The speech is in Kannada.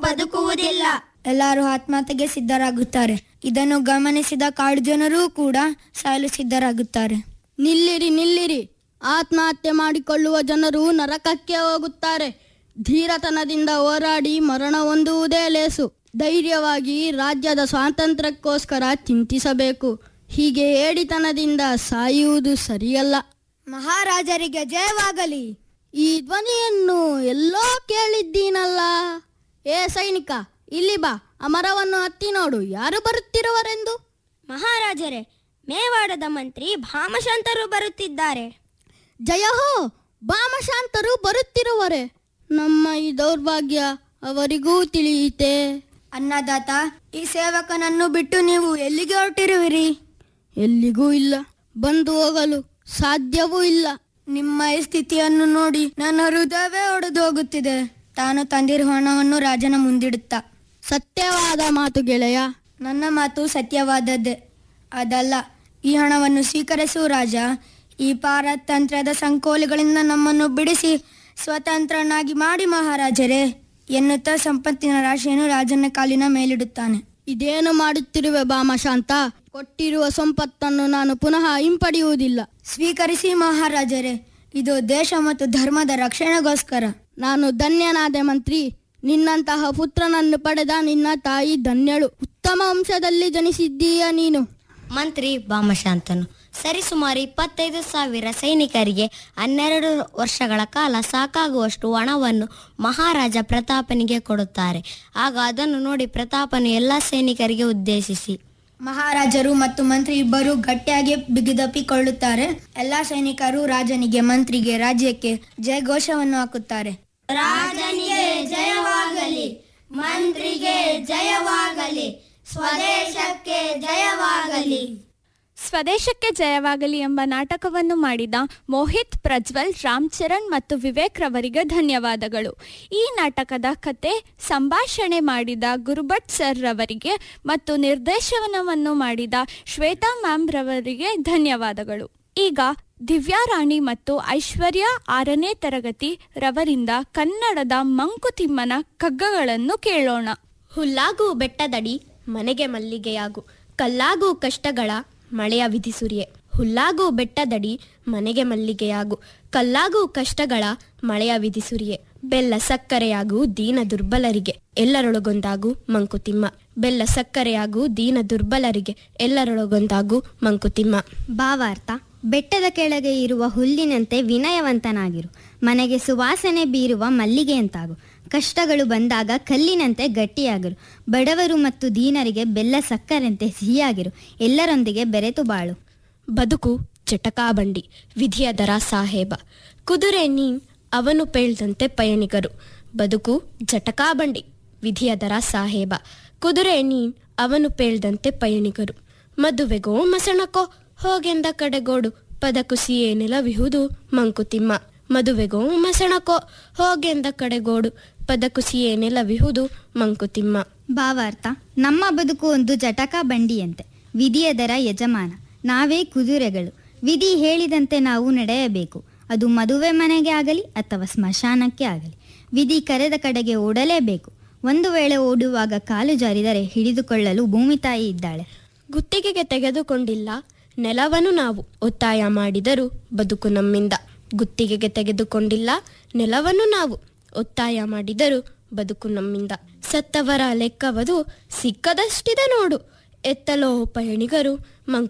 ಬದುಕುವುದಿಲ್ಲ ಎಲ್ಲರೂ ಆತ್ಮಹತ್ಯೆಗೆ ಸಿದ್ಧರಾಗುತ್ತಾರೆ ಇದನ್ನು ಗಮನಿಸಿದ ಕಾಡು ಜನರೂ ಕೂಡ ಸಾಯಲು ಸಿದ್ಧರಾಗುತ್ತಾರೆ ನಿಲ್ಲಿರಿ ನಿಲ್ಲಿರಿ ಆತ್ಮಹತ್ಯೆ ಮಾಡಿಕೊಳ್ಳುವ ಜನರು ನರಕಕ್ಕೆ ಹೋಗುತ್ತಾರೆ ಧೀರತನದಿಂದ ಹೋರಾಡಿ ಮರಣ ಹೊಂದುವುದೇ ಲೇಸು ಧೈರ್ಯವಾಗಿ ರಾಜ್ಯದ ಸ್ವಾತಂತ್ರ್ಯಕ್ಕೋಸ್ಕರ ಚಿಂತಿಸಬೇಕು ಹೀಗೆ ಏಡಿತನದಿಂದ ಸಾಯುವುದು ಸರಿಯಲ್ಲ ಮಹಾರಾಜರಿಗೆ ಜಯವಾಗಲಿ ಈ ಧ್ವನಿಯನ್ನು ಎಲ್ಲೋ ಕೇಳಿದ್ದೀನಲ್ಲ ಏ ಸೈನಿಕ ಇಲ್ಲಿ ಬಾ ಆ ಮರವನ್ನು ಹತ್ತಿ ನೋಡು ಯಾರು ಬರುತ್ತಿರುವರೆಂದು ಮಹಾರಾಜರೇ ಮೇವಾಡದ ಮಂತ್ರಿ ಭಾಮಶಂತರು ಬರುತ್ತಿದ್ದಾರೆ ಜಯ ಹೋ ಭಾಮಶಾಂತರು ಬರುತ್ತಿರುವರೆ ನಮ್ಮ ಈ ದೌರ್ಭಾಗ್ಯ ಅವರಿಗೂ ತಿಳಿಯಿತೆ ಅನ್ನದಾತ ಈ ಸೇವಕನನ್ನು ಬಿಟ್ಟು ನೀವು ಎಲ್ಲಿಗೆ ಹೊರಟಿರುವಿರಿ ಎಲ್ಲಿಗೂ ಇಲ್ಲ ಬಂದು ಹೋಗಲು ಸಾಧ್ಯವೂ ಇಲ್ಲ ನಿಮ್ಮ ಈ ಸ್ಥಿತಿಯನ್ನು ನೋಡಿ ನನ್ನ ಹೃದಯವೇ ಒಡೆದು ಹೋಗುತ್ತಿದೆ ತಾನು ತಂದಿರುವ ಹಣವನ್ನು ರಾಜನ ಮುಂದಿಡುತ್ತಾ ಸತ್ಯವಾದ ಮಾತು ಗೆಳೆಯ ನನ್ನ ಮಾತು ಸತ್ಯವಾದದ್ದೇ ಅದಲ್ಲ ಈ ಹಣವನ್ನು ಸ್ವೀಕರಿಸು ರಾಜ ಈ ಪಾರತಂತ್ರದ ಸಂಕೋಲೆಗಳಿಂದ ನಮ್ಮನ್ನು ಬಿಡಿಸಿ ಸ್ವತಂತ್ರನಾಗಿ ಮಾಡಿ ಮಹಾರಾಜರೇ ಎನ್ನುತ್ತಾ ಸಂಪತ್ತಿನ ರಾಶಿಯನ್ನು ರಾಜನ ಕಾಲಿನ ಮೇಲಿಡುತ್ತಾನೆ ಇದೇನು ಮಾಡುತ್ತಿರುವೆ ಭಾಮಶಾಂತ ಕೊಟ್ಟಿರುವ ಸಂಪತ್ತನ್ನು ನಾನು ಪುನಃ ಹಿಂಪಡೆಯುವುದಿಲ್ಲ ಸ್ವೀಕರಿಸಿ ಮಹಾರಾಜರೇ ಇದು ದೇಶ ಮತ್ತು ಧರ್ಮದ ರಕ್ಷಣೆಗೋಸ್ಕರ ನಾನು ಧನ್ಯನಾದೆ ಮಂತ್ರಿ ನಿನ್ನಂತಹ ಪುತ್ರನನ್ನು ಪಡೆದ ನಿನ್ನ ತಾಯಿ ಧನ್ಯಳು ಉತ್ತಮ ವಂಶದಲ್ಲಿ ಜನಿಸಿದ್ದೀಯ ನೀನು ಮಂತ್ರಿ ಭಾಮಶಾಂತನು ಸರಿಸುಮಾರು ಇಪ್ಪತ್ತೈದು ಸಾವಿರ ಸೈನಿಕರಿಗೆ ಹನ್ನೆರಡು ವರ್ಷಗಳ ಕಾಲ ಸಾಕಾಗುವಷ್ಟು ಹಣವನ್ನು ಮಹಾರಾಜ ಪ್ರತಾಪನಿಗೆ ಕೊಡುತ್ತಾರೆ ಆಗ ಅದನ್ನು ನೋಡಿ ಪ್ರತಾಪನು ಎಲ್ಲ ಸೈನಿಕರಿಗೆ ಉದ್ದೇಶಿಸಿ ಮಹಾರಾಜರು ಮತ್ತು ಮಂತ್ರಿ ಇಬ್ಬರು ಗಟ್ಟಿಯಾಗಿ ಬಿಗಿದಪ್ಪಿಕೊಳ್ಳುತ್ತಾರೆ ಎಲ್ಲಾ ಸೈನಿಕರು ರಾಜನಿಗೆ ಮಂತ್ರಿಗೆ ರಾಜ್ಯಕ್ಕೆ ಜಯಘೋಷವನ್ನು ಹಾಕುತ್ತಾರೆ ರಾಜನಿಗೆ ಜಯವಾಗಲಿ ಮಂತ್ರಿಗೆ ಜಯವಾಗಲಿ ಸ್ವದೇಶಕ್ಕೆ ಜಯವಾಗಲಿ ಸ್ವದೇಶಕ್ಕೆ ಜಯವಾಗಲಿ ಎಂಬ ನಾಟಕವನ್ನು ಮಾಡಿದ ಮೋಹಿತ್ ಪ್ರಜ್ವಲ್ ರಾಮ್ ಚರಣ್ ಮತ್ತು ವಿವೇಕ್ ರವರಿಗೆ ಧನ್ಯವಾದಗಳು ಈ ನಾಟಕದ ಕತೆ ಸಂಭಾಷಣೆ ಮಾಡಿದ ಗುರುಭಟ್ ಸರ್ ರವರಿಗೆ ಮತ್ತು ನಿರ್ದೇಶನವನ್ನು ಮಾಡಿದ ಶ್ವೇತಾ ಮ್ಯಾಮ್ ರವರಿಗೆ ಧನ್ಯವಾದಗಳು ಈಗ ದಿವ್ಯಾ ರಾಣಿ ಮತ್ತು ಐಶ್ವರ್ಯ ಆರನೇ ತರಗತಿ ರವರಿಂದ ಕನ್ನಡದ ಮಂಕುತಿಮ್ಮನ ಕಗ್ಗಗಳನ್ನು ಕೇಳೋಣ ಹುಲ್ಲಾಗು ಬೆಟ್ಟದಡಿ ಮನೆಗೆ ಮಲ್ಲಿಗೆಯಾಗು ಕಲ್ಲಾಗು ಕಷ್ಟಗಳ ಮಳೆಯ ವಿಧಿಸುರಿಯೆ ಹುಲ್ಲಾಗು ಬೆಟ್ಟದಡಿ ಮನೆಗೆ ಮಲ್ಲಿಗೆಯಾಗು ಕಲ್ಲಾಗು ಕಷ್ಟಗಳ ಮಳೆಯ ವಿಧಿಸುರಿಯೆ ಬೆಲ್ಲ ಸಕ್ಕರೆಯಾಗು ದೀನ ದುರ್ಬಲರಿಗೆ ಎಲ್ಲರೊಳಗೊಂದಾಗು ಮಂಕುತಿಮ್ಮ ಬೆಲ್ಲ ಸಕ್ಕರೆಯಾಗು ದೀನ ದುರ್ಬಲರಿಗೆ ಎಲ್ಲರೊಳಗೊಂದಾಗು ಮಂಕುತಿಮ್ಮ ಭಾವಾರ್ಥ ಬೆಟ್ಟದ ಕೆಳಗೆ ಇರುವ ಹುಲ್ಲಿನಂತೆ ವಿನಯವಂತನಾಗಿರು ಮನೆಗೆ ಸುವಾಸನೆ ಬೀರುವ ಮಲ್ಲಿಗೆಯಂತಾಗು ಕಷ್ಟಗಳು ಬಂದಾಗ ಕಲ್ಲಿನಂತೆ ಗಟ್ಟಿಯಾಗಿರು ಬಡವರು ಮತ್ತು ದೀನರಿಗೆ ಬೆಲ್ಲ ಸಕ್ಕರೆಂತೆ ಸಿಹಿಯಾಗಿರು ಎಲ್ಲರೊಂದಿಗೆ ಬೆರೆತು ಬಾಳು ಬದುಕು ಚಟಕಾಬಂಡಿ ವಿಧಿಯ ದರ ಸಾಹೇಬ ಕುದುರೆ ನೀನ್ ಅವನು ಪೇಳ್ದಂತೆ ಪಯಣಿಗರು ಬದುಕು ಜಟಕಾಬಂಡಿ ವಿಧಿಯ ದರ ಸಾಹೇಬ ಕುದುರೆ ನೀನ್ ಅವನು ಪೇಳ್ದಂತೆ ಪಯಣಿಗರು ಮದುವೆಗೋ ಮಸಣಕೋ ಹೋಗೆಂದ ಕಡೆಗೋಡು ಪದ ಕುಸಿಯೇ ನೆಲವಿಹುದು ಮಂಕುತಿಮ್ಮ ಮದುವೆಗೋ ಮಸಣಕೋ ಹೋಗೆಂದ ಕಡೆಗೋಡು ಪದ ಕುಸಿಯೇ ನೆಲವಿಹುದು ಮಂಕುತಿಮ್ಮ ಭಾವಾರ್ಥ ನಮ್ಮ ಬದುಕು ಒಂದು ಜಟಕಾ ಬಂಡಿಯಂತೆ ವಿಧಿಯ ದರ ಯಜಮಾನ ನಾವೇ ಕುದುರೆಗಳು ವಿಧಿ ಹೇಳಿದಂತೆ ನಾವು ನಡೆಯಬೇಕು ಅದು ಮದುವೆ ಮನೆಗೆ ಆಗಲಿ ಅಥವಾ ಸ್ಮಶಾನಕ್ಕೆ ಆಗಲಿ ವಿಧಿ ಕರೆದ ಕಡೆಗೆ ಓಡಲೇಬೇಕು ಒಂದು ವೇಳೆ ಓಡುವಾಗ ಕಾಲು ಜಾರಿದರೆ ಹಿಡಿದುಕೊಳ್ಳಲು ಭೂಮಿ ತಾಯಿ ಇದ್ದಾಳೆ ಗುತ್ತಿಗೆಗೆ ತೆಗೆದುಕೊಂಡಿಲ್ಲ ನೆಲವನ್ನು ನಾವು ಒತ್ತಾಯ ಮಾಡಿದರೂ ಬದುಕು ನಮ್ಮಿಂದ ಗುತ್ತಿಗೆಗೆ ತೆಗೆದುಕೊಂಡಿಲ್ಲ ನೆಲವನ್ನು ನಾವು ಒತ್ತಾಯ ಮಾಡಿದರೂ ಬದುಕು ನಮ್ಮಿಂದ ಸತ್ತವರ ಲೆಕ್ಕವದು ಸಿಕ್ಕದಷ್ಟಿದೆ ನೋಡು ಎತ್ತಲೋ ಪಯಣಿಗರು ಮಂಕು